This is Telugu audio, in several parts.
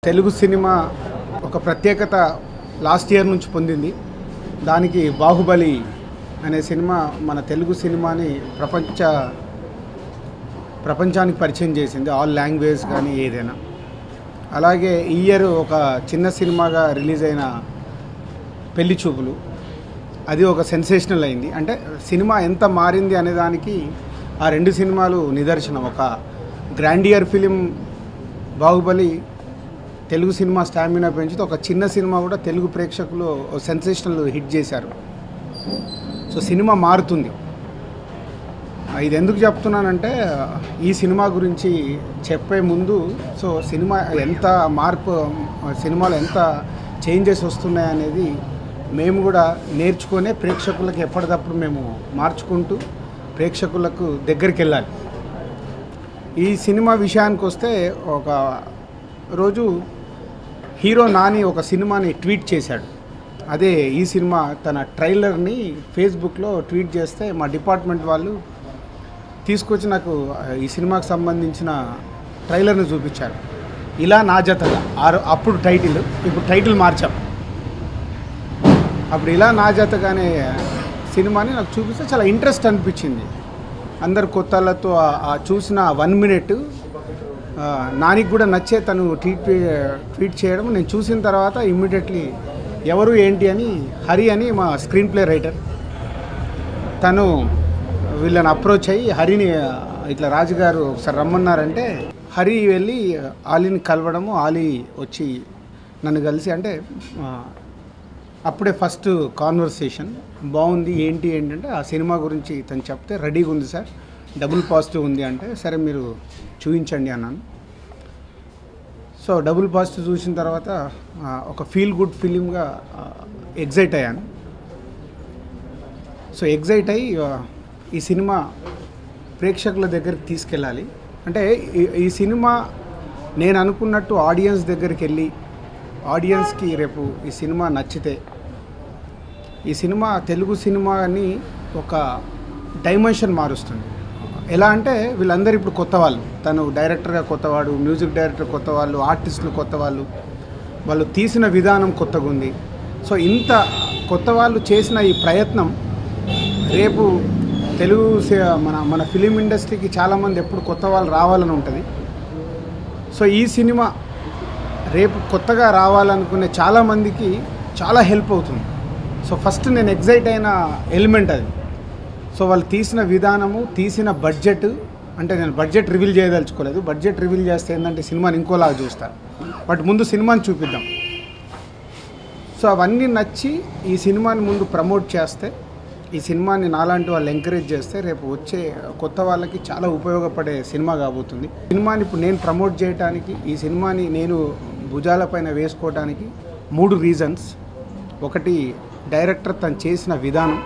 తెలుగు సినిమా ఒక ప్రత్యేకత లాస్ట్ ఇయర్ నుంచి పొందింది దానికి బాహుబలి అనే సినిమా మన తెలుగు సినిమాని ప్రపంచ ప్రపంచానికి పరిచయం చేసింది ఆల్ లాంగ్వేజ్ కానీ ఏదైనా అలాగే ఈ ఇయర్ ఒక చిన్న సినిమాగా రిలీజ్ అయిన పెళ్లి చూపులు అది ఒక సెన్సేషనల్ అయింది అంటే సినిమా ఎంత మారింది అనే దానికి ఆ రెండు సినిమాలు నిదర్శనం ఒక grandeur film Baahubali Telugu cinema stamina పెంచితే ఒక చిన్న సినిమా కూడా తెలుగు ప్రేక్షకులు సెన్సేషనల్ హిట్ చేశారు సో సినిమా మారుతుంది ఆ, ఇది ఎందుకు చెప్తున్నానంటే ఈ సినిమా గురించి చెప్పే ముందు సో సినిమా ఎంత మార్పు ఆ, సినిమాలో ఎంత చేంజెస్ వస్తున్నాయి అనేది మేము కూడా నేర్చుకునే ప్రేక్షకులకు ఎప్పటికప్పుడు మేము మార్చుకుంటూ ప్రేక్షకులకు దగ్గరికి వెళ్ళాలి ఈ సినిమా విషయానికి వస్తే ఒక రోజు హీరో నాని ఒక సినిమాని ట్వీట్ చేశాడు అదే ఈ సినిమా తన ట్రైలర్ని ఫేస్బుక్లో ట్వీట్ చేస్తే మా డిపార్ట్మెంట్ వాళ్ళు తీసుకొచ్చి నాకు ఆ, ఈ సినిమాకి సంబంధించిన ట్రైలర్ని చూపించారు ఇలా నా జతగా ఆరు అప్పుడు టైటిల్ ఇప్పుడు టైటిల్ మార్చాం అప్పుడు ఇలా నా జతగానే సినిమాని నాకు చూపిస్తే చాలా ఇంట్రెస్ట్ అనిపించింది అందరు కొత్తలతో ఆ- ఆ చూసిన వన్ మినిట్ నానికి కూడా నచ్చే తను ట్వీట్ ట్వీట్ చేయడం నేను చూసిన తర్వాత ఇమ్మీడియట్లీ ఎవరు ఏంటి అని హరి అని మా స్క్రీన్ ప్లే రైటర్ తను వీళ్ళని అప్రోచ్ అయ్యి హరిని ఆ, ఇట్లా రాజుగారు ఒకసారి రమ్మన్నారంటే హరి వెళ్ళి ఆలీని కలవడము ఆలీ వచ్చి నన్ను కలిసి అంటే ఆ, అప్పుడే ఫస్ట్ కాన్వర్సేషన్ బాగుంది ఏంటి ఏంటంటే ఆ సినిమా గురించి తను చెప్తే రెడీగా ఉంది సార్ డబుల్ పాజిటివ్ ఉంది అంటే సరే మీరు చూపించండి అన్నాను సో డబుల్ పాజిటివ్ చూసిన తర్వాత ఆ, ఒక ఫీల్ గుడ్ ఫిలింగా ఎగ్జైట్ అయ్యాను సో ఎగ్జైట్ అయ్యి ఆ, ఈ సినిమా ప్రేక్షకుల దగ్గరికి తీసుకెళ్ళాలి అంటే ఈ- ఈ సినిమా నేను అనుకున్నట్టు ఆడియన్స్ దగ్గరికి వెళ్ళి ఆడియన్స్కి రేపు ఈ సినిమా నచ్చితే ఈ సినిమా తెలుగు సినిమాని ఒక డైమెన్షన్ మారుస్తుంది ఎలా అంటే వీళ్ళందరూ ఇప్పుడు కొత్త వాళ్ళు తను డైరెక్టర్గా కొత్తవాడు మ్యూజిక్ డైరెక్టర్ కొత్త వాళ్ళు ఆర్టిస్టులు కొత్త వాళ్ళు వాళ్ళు తీసిన విధానం కొత్తగా ఉంది సో ఇంత కొత్త వాళ్ళు చేసిన ఈ ప్రయత్నం రేపు తెలుగు సి- మన మన ఫిలిం ఇండస్ట్రీకి చాలామంది ఎప్పుడు కొత్త వాళ్ళు రావాలని ఉంటుంది సో ఈ సినిమా రేపు కొత్తగా రావాలనుకునే చాలామందికి చాలా హెల్ప్ అవుతుంది సో ఫస్ట్ నేను ఎగ్జైట్ అయిన ఎలిమెంట్ అది సో వాళ్ళు తీసిన విధానము తీసిన బడ్జెట్ అంటే నేను బడ్జెట్ రివీల్ చేయదలుచుకోలేదు బడ్జెట్ రివీల్ చేస్తే ఏంటంటే సినిమాని ఇంకోలాగా చూస్తారు బట్ ముందు సినిమాని చూపిద్దాం సో అవన్నీ నచ్చి ఈ సినిమాని ముందు ప్రమోట్ చేస్తే ఈ సినిమాని నాలాంటి వాళ్ళు ఎంకరేజ్ చేస్తే రేపు వచ్చే కొత్త వాళ్ళకి చాలా ఉపయోగపడే సినిమా కాబోతుంది సినిమాని ఇప్పుడు నేను ప్రమోట్ చేయడానికి ఈ సినిమాని నేను భుజాలపైన వేసుకోవడానికి మూడు రీజన్స్ ఒకటి డైరెక్టర్ తను చేసిన విధానం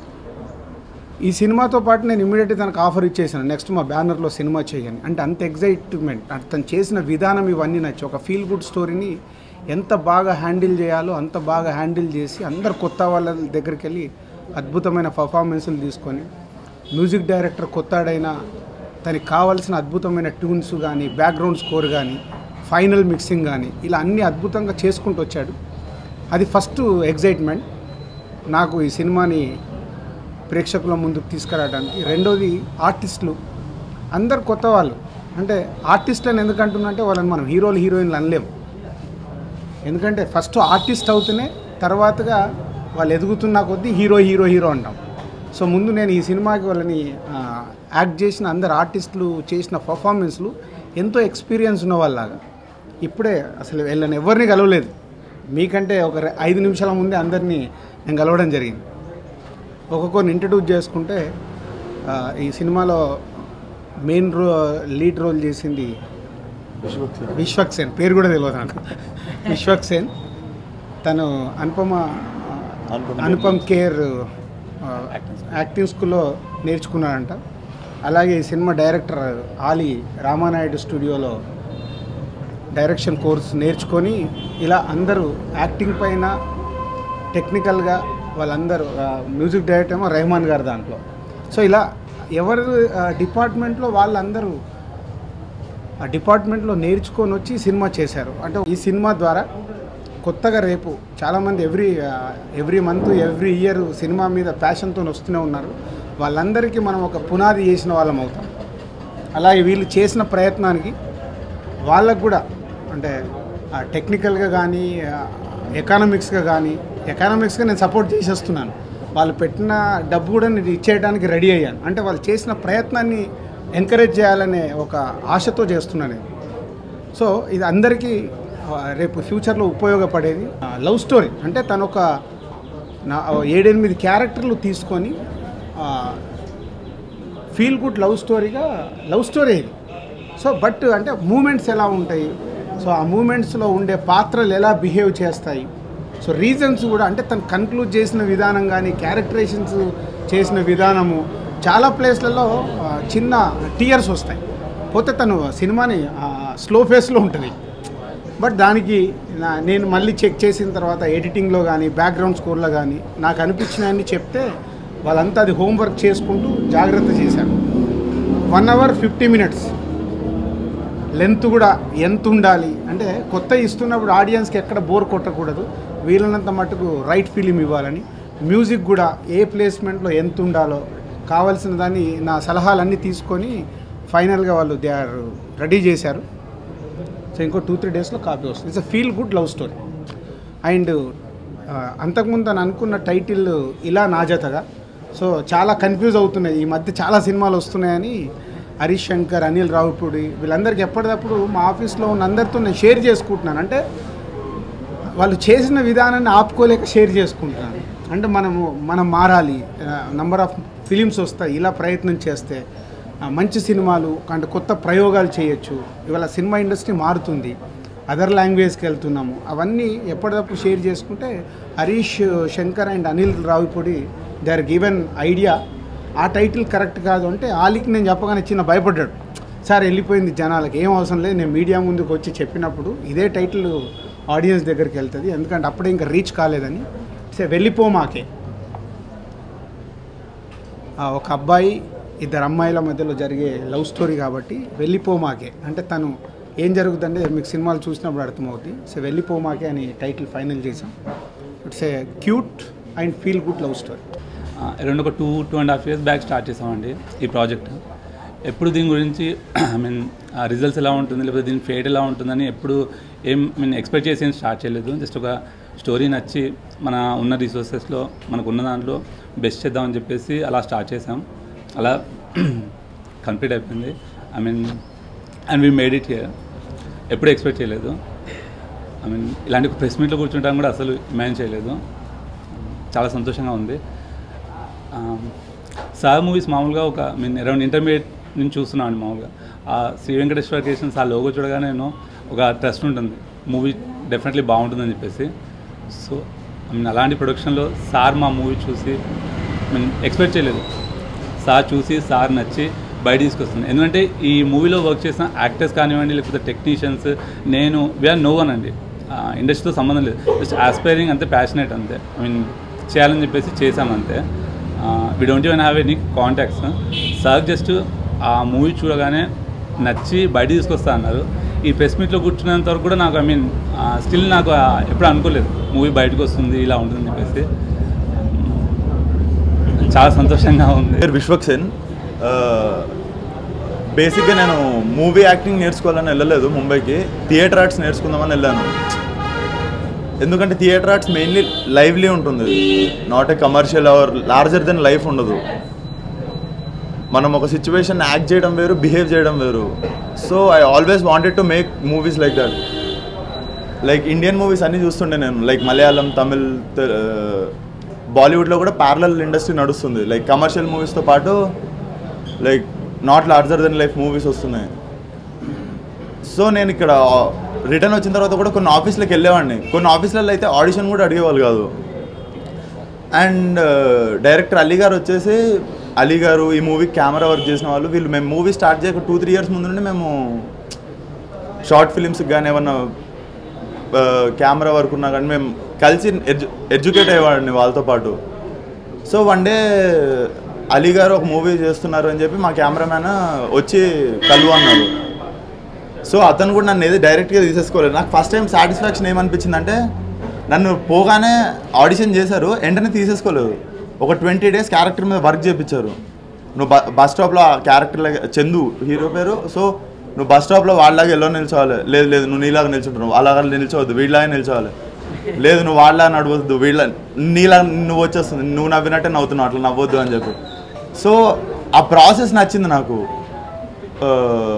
ఈ సినిమాతో పాటు నేను ఇమీడియట్గా తనకు ఆఫర్ ఇచ్చేసాను నెక్స్ట్ మా బ్యానర్లో సినిమా చేయని అంటే అంత ఎగ్జైట్మెంట్ అంటే తను చేసిన విధానం ఇవన్నీ నచ్చి ఒక ఫీల్ గుడ్ స్టోరీని ఎంత బాగా హ్యాండిల్ చేయాలో అంత బాగా హ్యాండిల్ చేసి అందరు కొత్త వాళ్ళ దగ్గరికి వెళ్ళి అద్భుతమైన పర్ఫార్మెన్స్లు తీసుకొని మ్యూజిక్ డైరెక్టర్ కొత్తాడైనా తనకి కావాల్సిన అద్భుతమైన ట్యూన్స్ కానీ బ్యాక్గ్రౌండ్ స్కోర్ కానీ ఫైనల్ మిక్సింగ్ కానీ ఇలా అన్ని అద్భుతంగా చేసుకుంటూ వచ్చాడు అది ఫస్ట్ ఎగ్జైట్మెంట్ నాకు ఈ సినిమాని ప్రేక్షకుల ముందుకు తీసుకురావడానికి రెండోది ఆర్టిస్టులు అందరు కొత్త వాళ్ళు అంటే ఆర్టిస్టులను ఎందుకు అంటున్నా అంటే వాళ్ళని మనం హీరోలు హీరోయిన్లు అనలేము ఎందుకంటే ఫస్ట్ ఆర్టిస్ట్ అవుతూనే తర్వాతగా వాళ్ళు ఎదుగుతున్న కొద్దీ హీరో హీరో హీరో అంటాం సో ముందు నేను ఈ సినిమాకి వాళ్ళని ఆ, యాక్ట్ చేసిన అందరు ఆర్టిస్టులు చేసిన పర్ఫార్మెన్స్లు ఎంతో ఎక్స్పీరియన్స్ ఉన్న వాళ్ళలాగా ఇప్పుడే అసలు వీళ్ళని ఎవరిని కలవలేదు మీకంటే ఒక రె- ఐదు నిమిషాల ముందే అందరినీ నేను కలవడం జరిగింది ఒక్కొక్కరిని ఇంట్రడ్యూస్ చేసుకుంటే ఆ, ఈ సినిమాలో మెయిన్ రో లీడ్ రోల్ చేసింది విశ్వక్ సేన్ పేరు కూడా తెలియదు నాకు విశ్వక్ సేన్ తను అనుపమ అనుపమ అనుపమ్ కేర్ ఆ, యాక్టింగ్ స్కూల్లో నేర్చుకున్నాడంట అలాగే ఈ సినిమా డైరెక్టర్ ఆలీ రామానాయుడు స్టూడియోలో డైరెక్షన్ కోర్స్ నేర్చుకొని ఇలా అందరూ యాక్టింగ్ పైన టెక్నికల్గా వాళ్ళందరూ ఆ, మ్యూజిక్ డైరెక్టర్ ఏమో రెహమాన్ గారు దాంట్లో సో ఇలా ఎవరు ఆ, డిపార్ట్మెంట్లో వాళ్ళందరూ ఆ డిపార్ట్మెంట్లో నేర్చుకొని వచ్చి సినిమా చేశారు అంటే ఈ సినిమా ద్వారా కొత్తగా రేపు చాలామంది every every month every year cinema మీద ప్యాషన్తో వస్తూనే ఉన్నారు వాళ్ళందరికీ మనం ఒక పునాది చేసిన వాళ్ళం అవుతాం అలాగే వీళ్ళు చేసిన ప్రయత్నానికి వాళ్ళకు కూడా అంటే టెక్నికల్గా కానీ ఎకానమిక్స్గా కానీ ఎకానమిక్స్గా నేను సపోర్ట్ చేసేస్తున్నాను వాళ్ళు పెట్టిన డబ్బు కూడా నేను ఇచ్చేయడానికి రెడీ అయ్యాను అంటే వాళ్ళు చేసిన ప్రయత్నాన్ని ఎంకరేజ్ చేయాలనే ఒక ఆశతో చేస్తున్నాను నేను సో ఇది అందరికీ ఆ, రేపు ఫ్యూచర్లో ఉపయోగపడేది లవ్ స్టోరీ అంటే తను ఒక నా ఏడెనిమిది క్యారెక్టర్లు తీసుకొని ఫీల్ గుడ్ లవ్ స్టోరీగా లవ్ స్టోరీ ఇది సో బట్ అంటే మూమెంట్స్ ఎలా ఉంటాయి సో ఆ మూమెంట్స్లో ఉండే పాత్రలు ఎలా బిహేవ్ చేస్తాయి సో రీజన్స్ కూడా అంటే తను కన్క్లూడ్ చేసిన విధానం కానీ క్యారెక్టరేషన్స్ చేసిన విధానము చాలా ప్లేస్లలో ఆ, చిన్న టీయర్స్ వస్తాయి పోతే తను సినిమాని స్లో ఫేస్లో ఉంటుంది బట్ దానికి నా- నేను మళ్ళీ చెక్ చేసిన తర్వాత ఎడిటింగ్లో కానీ బ్యాక్గ్రౌండ్ స్కోర్లో కానీ నాకు అనిపించినవన్నీ చెప్తే వాళ్ళంతా అది హోంవర్క్ చేసుకుంటూ జాగ్రత్త చేశారు one hour fifty minutes length కూడా ఎంత ఉండాలి అంటే కొత్త ఇస్తున్నప్పుడు ఆడియన్స్కి ఎక్కడ బోర్ కొట్టకూడదు వీలైనంత మటుకు రైట్ ఫీలింగ్ ఇవ్వాలని మ్యూజిక్ కూడా ఏ ప్లేస్మెంట్లో ఎంత ఉండాలో కావాల్సిన దాన్ని నా సలహాలన్నీ తీసుకొని ఫైనల్గా వాళ్ళు దే ఆర్ రెడీ చేశారు సో ఇంకో టూ త్రీ డేస్లో కాపీ వస్తుంది it's a feel good love story and అంతకుముందు తను అనుకున్న టైటిల్ ఇలా నాజతగా సో చాలా కన్ఫ్యూజ్ అవుతున్నాయి ఈ మధ్య చాలా సినిమాలు వస్తున్నాయని హరీష్ శంకర్ అనిల్ రావుపూడి వీళ్ళందరికీ ఎప్పటికప్పుడు మా ఆఫీస్లో ఉన్న అందరితో నేను షేర్ చేసుకుంటున్నాను అంటే వాళ్ళు చేసిన విధానాన్ని ఆపుకోలేక షేర్ చేసుకుంటున్నాను అంటే మనము మనం మారాలి నంబర్ ఆఫ్ ఫిలిమ్స్ వస్తాయి ఇలా ప్రయత్నం చేస్తే ఆ, మంచి సినిమాలు అంటే కొత్త ప్రయోగాలు చేయొచ్చు ఇవాళ సినిమా ఇండస్ట్రీ మారుతుంది అదర్ లాంగ్వేజ్కి వెళ్తున్నాము అవన్నీ ఎప్పటికప్పుడు షేర్ చేసుకుంటే Harish Shankar and Anil Ravipudi they are given idea ఆ టైటిల్ కరెక్ట్ కాదు అంటే ఆలికి నేను చెప్పగానే చిన్న భయపడ్డాడు సార్ వెళ్ళిపోయింది జనాలకి ఏం అవసరం లేదు నేను మీడియా ముందుకు వచ్చి చెప్పినప్పుడు ఇదే టైటిల్ ఆడియన్స్ దగ్గరికి వెళ్తుంది ఎందుకంటే అప్పుడే ఇంకా రీచ్ కాలేదని సే వెళ్ళిపో మాకే ఆ, ఒక అబ్బాయి ఇద్దరు అమ్మాయిల మధ్యలో జరిగే లవ్ స్టోరీ కాబట్టి వెళ్ళిపో మాకే అంటే తను ఏం జరుగుతుందంటే మీకు సినిమాలు చూసినప్పుడు అర్థమవుతుంది సో వెళ్ళిపో మాకే అని టైటిల్ ఫైనల్ చేసాం it's a cute and feel good love story around ఒక two two and half years back start చేసామండి ఈ ప్రాజెక్ట్ ఎప్పుడు దీని గురించి ఐ మీన్ రిజల్ట్స్ ఎలా ఉంటుంది లేకపోతే దీని ఫేట్ ఎలా ఉంటుందని ఎప్పుడు ఏం మీన్ ఎక్స్పెక్ట్ చేసి ఏం స్టార్ట్ చేయలేదు జస్ట్ ఒక స్టోరీ నచ్చి మన ఉన్న రిసోర్సెస్లో మనకు ఉన్న దాంట్లో బెస్ట్ చేద్దామని చెప్పేసి అలా స్టార్ట్ చేసాం అలా కంప్లీట్ అయిపోయింది I mean and we made it here ఎప్పుడు ఎక్స్పెక్ట్ చేయలేదు ఐ మీన్ ఇలాంటి ప్రెస్ మీట్లో కూర్చుంటాం కూడా అసలు ఇమాజిన్ చేయలేదు చాలా సంతోషంగా ఉంది సార్ మూవీస్ మామూలుగా ఒక మీన్ అరౌండ్ ఇంటర్మీడియట్ నుంచి చూస్తున్నాను అండి మామూలుగా ఆ శ్రీ వెంకటేశ్వర క్రియేషన్స్ ఆ లోగో చూడగానే నేను ఒక ట్రస్ట్ ఉంటుంది మూవీ డెఫినెట్లీ బాగుంటుందని చెప్పేసి సో ఐ మీన్ అలాంటి ప్రొడక్షన్లో సార్ మా మూవీ చూసి మీన్ ఎక్స్పెక్ట్ చేయలేదు సార్ చూసి సార్ నచ్చి బయట తీసుకొస్తుంది ఎందుకంటే ఈ మూవీలో వర్క్ చేసిన యాక్టర్స్ కానివ్వండి లేకపోతే టెక్నీషియన్స్ నేను వీఆర్ నో వన్ అండి ఇండస్ట్రీతో సంబంధం లేదు జస్ట్ ఆస్పైరింగ్ అంతే ప్యాషనేట్ అంతే ఐ మీన్ చేయాలని చెప్పేసి చేశాం అంతే we don't even have any contacts sir just ఆ మూవీ చూడగానే నచ్చి బయట తీసుకొస్తా అన్నారు ఈ ప్రెస్ మీట్లో కూర్చున్నంత వరకు కూడా నాకు ఐ మీన్ స్టిల్ నాకు ఆ, ఎప్పుడు అనుకోలేదు మూవీ బయటకు వస్తుంది ఇలా ఉంటుందని చెప్పేసి చాలా సంతోషంగా ఉంది పేరు విశ్వక్సేన్ బేసిక్గా నేను మూవీ యాక్టింగ్ నేర్చుకోవాలని వెళ్ళలేదు ముంబైకి థియేటర్ ఆర్ట్స్ నేర్చుకుందామని వెళ్ళాను ఎందుకంటే థియేటర్ ఆర్ట్స్ మెయిన్లీ లైవ్లీ ఉంటుంది not a commercial or larger than life ఉండదు మనం ఒక సిచ్యువేషన్ యాక్ట్ చేయడం వేరు బిహేవ్ చేయడం వేరు so I always wanted to make movies like that like Indian movies అన్నీ చూస్తుండే నేను లైక్ మలయాళం తమిళ్ తె- బాలీవుడ్లో కూడా ప్యారలల్ ఇండస్ట్రీ నడుస్తుంది లైక్ కమర్షియల్ మూవీస్తో పాటు like not larger than life movies వస్తున్నాయి సో నేను ఇక్కడ రిటర్న్ వచ్చిన తర్వాత కూడా కొన్ని ఆఫీస్లకు వెళ్ళేవాడిని కొన్ని ఆఫీసులలో అయితే ఆడిషన్ కూడా అడిగేవాళ్ళు కాదు అండ్ డైరెక్టర్ అలీ గారు వచ్చేసి అలీ గారు ఈ మూవీ కెమెరా వర్క్ చేసిన వాళ్ళు వీళ్ళు మేము మూవీ స్టార్ట్ చేయక టూ త్రీ ఇయర్స్ ముందు నుండి మేము షార్ట్ ఫిలిమ్స్కి కానీ ఏమన్నా కెమెరా వర్క్ ఉన్నా కానీ మేము కలిసి ఎడ్యు ఎడ్యుకేట్ అయ్యేవాడిని వాళ్ళతో పాటు సో వన్ డే అలీ గారు ఒక మూవీ చేస్తున్నారు అని చెప్పి మా కెమెరామ్యాన్ వచ్చి కలువు అన్నారు సో అతను కూడా నన్ను ఏది డైరెక్ట్గా తీసేసుకోలేదు నాకు ఫస్ట్ టైం సాటిస్ఫాక్షన్ ఏమనిపించింది అంటే నన్ను పోగానే ఆడిషన్ చేశారు వెంటనే తీసేసుకోలేదు ఒక ట్వంటీ డేస్ క్యారెక్టర్ మీద వర్క్ చేయించారు నువ్వు బ బస్ స్టాప్లో ఆ క్యారెక్టర్ చందు హీరో పేరు సో నువ్వు బస్ స్టాప్లో వాళ్ళలాగా ఎల్లో నిల్చోవాలి లేదు లేదు నువ్వు నీలాగా నిల్చుంటున్నావు అలాగా నిల్చోవద్దు వీళ్ళలాగా నిల్చోవాలి లేదు నువ్వు వాళ్ళలాగా నడవద్దు వీళ్ళ నీలా నువ్వు వచ్చేస్తుంది నువ్వు నవ్వినట్టే నవ్వుతున్నావు అట్లా నవ్వొద్దు అని చెప్పి సో ఆ ప్రాసెస్ నచ్చింది నాకు ఆ,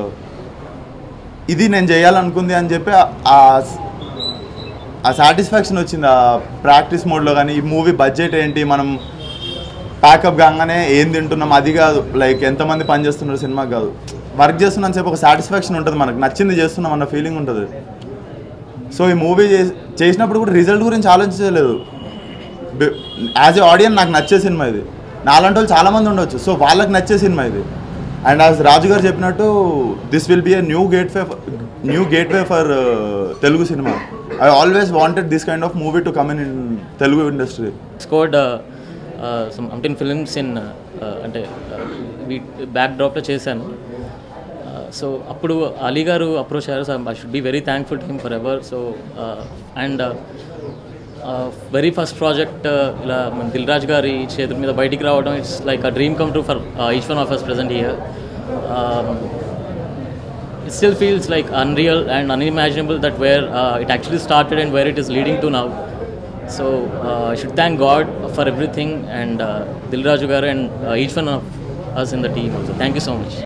ఇది నేను చేయాలనుకుంది అని చెప్పి ఆ- ఆ- ఆ సాటిస్ఫాక్షన్ వచ్చింది ఆ ప్రాక్టీస్ మోడ్లో కానీ ఈ మూవీ బడ్జెట్ ఏంటి మనం ప్యాకప్ కాగానే ఏం తింటున్నాం అది కాదు లైక్ ఎంతమంది పని చేస్తున్నారు సినిమాకి కాదు వర్క్ చేస్తున్నాం చెప్పి ఒక సాటిస్ఫాక్షన్ ఉంటుంది మనకు నచ్చింది చేస్తున్నాం అన్న ఫీలింగ్ ఉంటుంది సో ఈ మూవీ చేసినప్పుడు కూడా రిజల్ట్ గురించి ఆలోచించలేదు యాజ్ ఏ ఆడియన్ నాకు నచ్చే సినిమా ఇది నాలాంటి వాళ్ళు చాలామంది ఉండొచ్చు సో వాళ్ళకి నచ్చే సినిమా ఇది అండ్ యాజ్ రాజు గారు చెప్పినట్టు this will be a new gateway new gateway for Telugu cinema I always wanted this kind of movie to come in in Telugu industry scored some అంటిన్ ఫిలిమ్స్ ఇన్ అంటే బ్యాక్ డ్రాప్లో చేశాను సో అప్పుడు అలీ గారు అప్రోచ్ అయ్యారు so I should be very thankful to him for ever so and very first project ఇలా మన దిల్ రాజ్ గారి చేతుల మీద బయటికి రావడం it's like a dream come true for each one of us present year it still feels like unreal and unimaginable that where uh, it actually started and where it is leading to now. So uh, I should thank God for everything and uh, Dilraju Garu and uh, each one of us in the team also. Thank you so much.